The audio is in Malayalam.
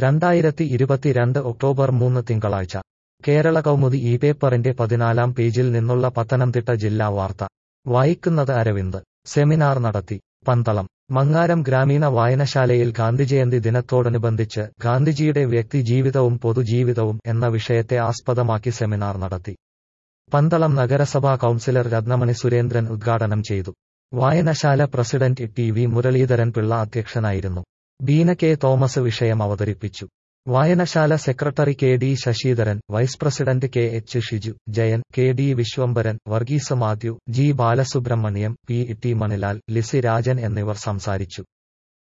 രണ്ടായിരത്തി ഇരുപത്തിരണ്ട് ഒക്ടോബർ മൂന്ന് തിങ്കളാഴ്ച കേരള കൗമുദി ഈ പേപ്പറിന്റെ പതിനാലാം പേജിൽ നിന്നുള്ള പത്തനംതിട്ട ജില്ലാ വാർത്ത വായിക്കുന്നത് അരവിന്ദ് സെമിനാർ നടത്തി പന്തളം മങ്ങാരം ഗ്രാമീണ വായനശാലയിൽ ഗാന്ധിജയന്തി ദിനത്തോടനുബന്ധിച്ച് ഗാന്ധിജിയുടെ വ്യക്തിജീവിതവും പൊതുജീവിതവും എന്ന വിഷയത്തെ ആസ്പദമാക്കി സെമിനാർ നടത്തി പന്തളം നഗരസഭാ കൗൺസിലർ രത്നമണി സുരേന്ദ്രൻ ഉദ്ഘാടനം ചെയ്തു വായനശാല president T V Muraleedharan Pillai അധ്യക്ഷനായിരുന്നു ബീന കെ തോമസ് വിഷയം അവതരിപ്പിച്ചു വായനശാല secretary K D Sasidharan vice president K H Shiju Jayan K D Viswambharan Varghese Mathew G Balasubramaniam P T Manilal Lissy Rajan എന്നിവർ സംസാരിച്ചു